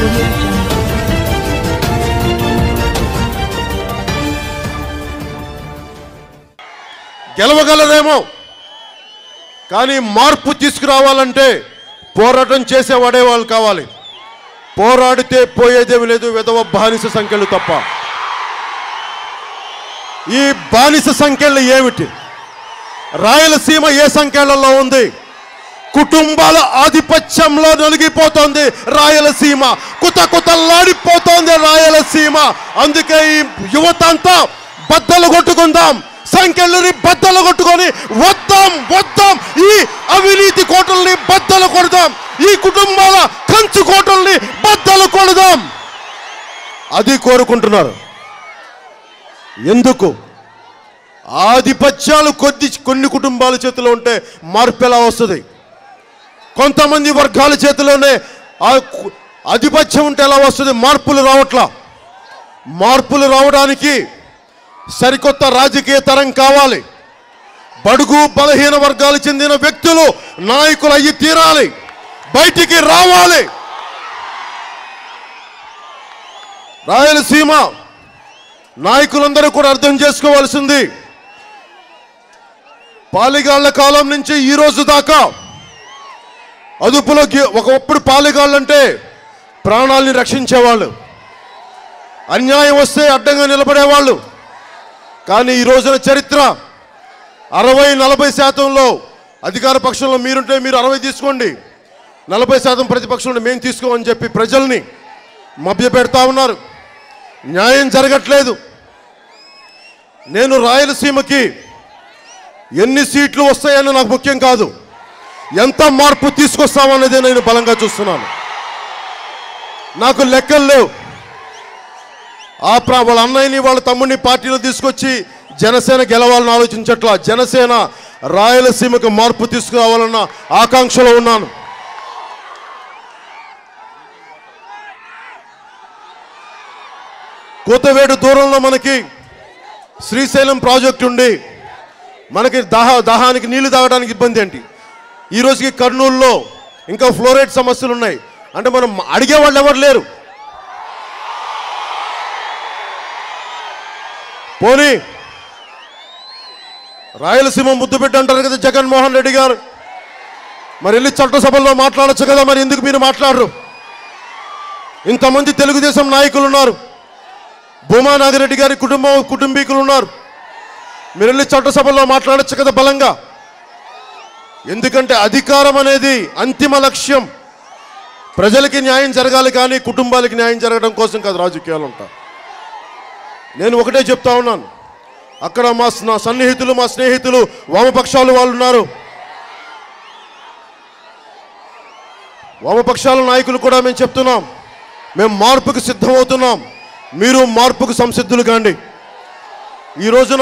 audio jungle. గెలవగలరేమో కానీ మార్పు తీసుకురావాలంటే పోరాటం చేసేవాడే వాళ్ళు కావాలి పోరాడితే పోయేదేమి లేదు విధవ బానిస సంఖ్యలు తప్ప ఈ బానిస సంఖ్యలు ఏమిటి రాయలసీమ ఏ సంఖ్యలలో ఉంది కుటుంబాల ఆధిపత్యంలో నలిగిపోతోంది రాయలసీమ కుత కుతల్లాడిపోతోంది రాయలసీమ అందుకే ఈ యువత అంతా బద్దలు కొట్టుకుందాం సంఖ్యలని బద్దలు కొట్టుకొని వద్దాం వద్దాం ఈ అవినీతి కోటల్ని బద్దలు కొడదాం ఈ కుటుంబాల కంచు కోటల్ని బద్దలు కొడదాం అది కోరుకుంటున్నారు ఎందుకు ఆధిపత్యాలు కొద్ది కొన్ని కుటుంబాల చేతిలో ఉంటే మార్పు ఎలా వస్తుంది కొంతమంది వర్గాల చేతిలోనే ఆ కు- ఆధిపత్యం ఉంటే ఎలా వస్తుంది మార్పులు రావట్లా మార్పులు రావడానికి సరికొత్త రాజకీయ తరం కావాలి బడుగు బలహీన వర్గాలు చెందిన వ్యక్తులు నాయకులు అయ్యి తీరాలి బయటికి రావాలి రాయలసీమ నాయకులందరూ కూడా అర్థం చేసుకోవాల్సింది పాలిగాళ్ల కాలం నుంచి ఈ రోజు దాకా అదుపులో గి- ఒకప్పుడు పాలిగాళ్ళంటే ప్రాణాల్ని రక్షించేవాళ్ళు అన్యాయం వస్తే అడ్డంగా నిలబడేవాళ్ళు కానీ ఈ రోజున చరిత్ర అరవై నలభై శాతంలో అధికార పక్షంలో మీరుంటే మీరు అరవై తీసుకోండి నలభై శాతం ప్రతిపక్షంలో మేము తీసుకోమని చెప్పి ప్రజల్ని మభ్యపెడతా ఉన్నారు న్యాయం జరగట్లేదు నేను రాయలసీమకి ఎన్ని సీట్లు వస్తాయని నాకు ముఖ్యం కాదు ఎంత మార్పు తీసుకొస్తామనేది నేను బలంగా చూస్తున్నాను నాకు లెక్కలు లేవు ఆ ప్రా వాళ్ళ అన్నయ్యని వాళ్ళ తమ్ముడిని పార్టీలో తీసుకొచ్చి జనసేన గెలవాలని ఆలోచించట్లా జనసేన రాయలసీమకు మార్పు తీసుకురావాలన్న ఆకాంక్షలో ఉన్నాను కూతవేడు దూరంలో మనకి శ్రీశైలం ప్రాజెక్ట్ ఉండి మనకి దాహ దాహానికి నీళ్లు తాగడానికి ఇబ్బంది ఏంటి ఈ రోజుకి కర్నూలులో ఇంకా ఫ్లోరైడ్ సమస్యలు ఉన్నాయి అంటే మనం అడిగే వాళ్ళు ఎవరు లేరు పోనీ రాయలసీమ ముద్దు బిడ్డ అంటారు కదా జగన్మోహన్ రెడ్డి గారు మరి వెళ్ళి చట్టసభల్లో మాట్లాడొచ్చు కదా మరి ఎందుకు మీరు మాట్లాడరు ఇంతమంది తెలుగుదేశం నాయకులు ఉన్నారు భూమా నాగిరెడ్డి గారి కుటుంబం కుటుంబీకులు ఉన్నారు మీరు వెళ్ళి చట్టసభల్లో మాట్లాడొచ్చు కదా బలంగా ఎందుకంటే అధికారం అనేది అంతిమ లక్ష్యం ప్రజలకి న్యాయం జరగాలి కానీ కుటుంబాలకి న్యాయం జరగడం కోసం కాదు రాజకీయాలు ఉంటాయి నేను ఒకటే చెప్తా ఉన్నాను అక్కడ మా నా సన్నిహితులు మా స్నేహితులు వామపక్షాలు వాళ్ళు ఉన్నారు వామపక్షాల నాయకులు కూడా మేము చెప్తున్నాం మేము మార్పుకు సిద్ధమవుతున్నాం మీరు మార్పుకు సంసిద్ధులు కాండి ఈ రోజున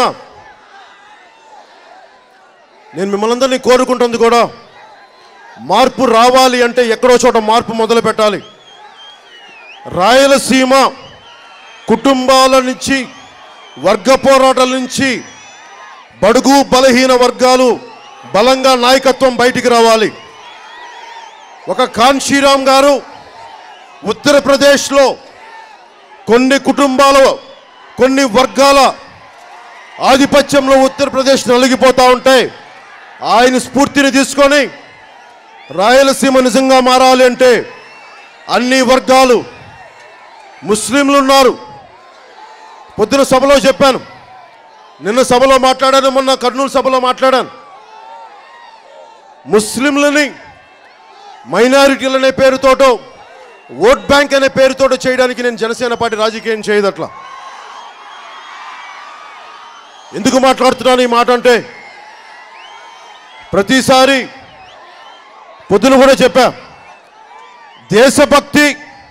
నేను మిమ్మల్ని అందరినీ కోరుకుంటుంది కూడా మార్పు రావాలి అంటే ఎక్కడో చోట మార్పు మొదలు పెట్టాలి రాయలసీమ కుటుంబాల నుంచి వర్గ పోరాటాల నుంచి బడుగు బలహీన వర్గాలు బలంగా నాయకత్వం బయటికి రావాలి ఒక కాన్షీరామ్ గారు ఉత్తరప్రదేశ్లో కొన్ని కుటుంబాలు కొన్ని వర్గాల ఆధిపత్యంలో ఉత్తరప్రదేశ్ నలిగిపోతూ ఉంటే ఆయన స్ఫూర్తిని తీసుకొని రాయలసీమ నిజంగా మారాలి అంటే అన్ని వర్గాలు ముస్లింలు ఉన్నారు పొద్దున సభలో చెప్పాను నిన్న సభలో మాట్లాడాను మొన్న కర్నూలు సభలో మాట్లాడాను ముస్లింలని మైనారిటీలు అనే పేరుతోటో ఓట్ బ్యాంక్ అనే పేరుతోటో చేయడానికి నేను జనసేన పార్టీ రాజకీయం చేయదు అట్లా ఎందుకు మాట్లాడుతున్నాను ఈ మాట అంటే ప్రతిసారి పొద్దున కూడా చెప్పా దేశభక్తి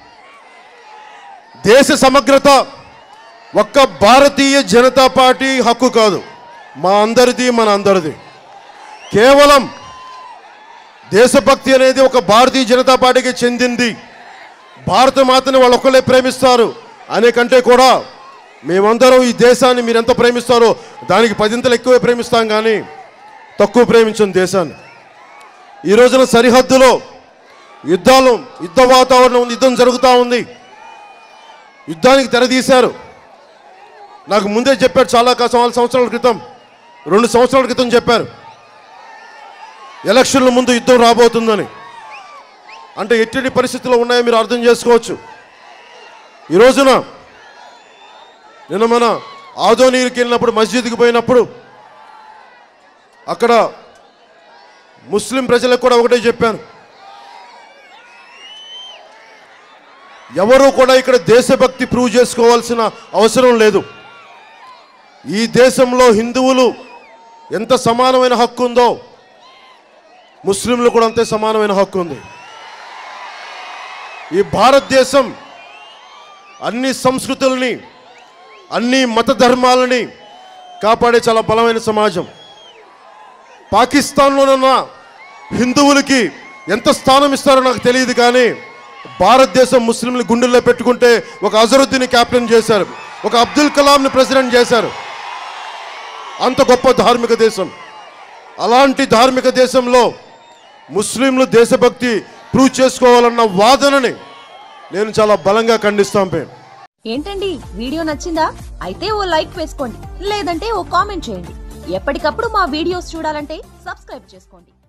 దేశ సమగ్రత ఒక్క భారతీయ జనతా పార్టీ హక్కు కాదు మా అందరిది మన అందరిది కేవలం దేశభక్తి అనేది ఒక భారతీయ జనతా పార్టీకి చెందింది భారత మాతని వాళ్ళు ఒక్కళ్ళే ప్రేమిస్తారు అనే కంటే కూడా మేమందరం ఈ దేశాన్ని మీరు ఎంత ప్రేమిస్తారో దానికి పదింతలు ఎక్కువే ప్రేమిస్తాం కానీ తక్కువ ప్రేమించం దేశాన్ని ఈ రోజున సరిహద్దులో యుద్ధాలు యుద్ధ వాతావరణం ఉంది యుద్ధం జరుగుతూ ఉంది యుద్ధానికి తెరదీశారు నాకు ముందే చెప్పారు చాలా కా- చాలా సంవత్సరాల క్రితం రెండు సంవత్సరాల క్రితం చెప్పారు ఎలక్షన్ల ముందు యుద్ధం రాబోతుందని అంటే ఎట్టి పరిస్థితుల్లో ఉన్నాయో మీరు అర్థం చేసుకోవచ్చు ఈ రోజున నిన్న మన ఆదోనీకి వెళ్ళినప్పుడు మస్జిద్కి పోయినప్పుడు అక్కడ ముస్లిం ప్రజలకు కూడా ఒకటే చెప్పాను ఎవరు కూడా ఇక్కడ దేశభక్తి ప్రూవ్ చేసుకోవాల్సిన అవసరం లేదు ఈ దేశంలో హిందువులు ఎంత సమానమైన హక్కు ఉందో ముస్లింలు కూడా అంతే సమానమైన హక్కు ఉంది ఈ భారతదేశం అన్ని సంస్కృతుల్ని అన్ని మత ధర్మాలని కాపాడే చాలా బలమైన సమాజం పాకిస్తాన్లోనున్న హిందువులకి ఎంత స్థానం ఇస్తారో నాకు తెలియదు కానీ భారతదేశం ముస్లింలు గుండెల్లో పెట్టుకుంటే ఒక అజరుద్దీన్ క్యాప్టెన్ చేశారు ఒక అబ్దుల్ కలాంని ప్రెసిడెంట్ చేశారు అంత గొప్ప ధార్మిక దేశం అలాంటి ధార్మిక దేశంలో ముస్లింలు దేశభక్తి ప్రూవ్ చేసుకోవాలన్న వాదనని నేను చాలా బలంగా ఖండిస్తాం పే ఏంటండి వీడియో నచ్చిందా అయితే ఓ లైక్ వేసుకోండి లేదంటే ఓ కామెంట్ చేయండి ఎప్పటికప్పుడు మా వీడియోస్ చూడాలంటే సబ్స్క్రైబ్ చేసుకోండి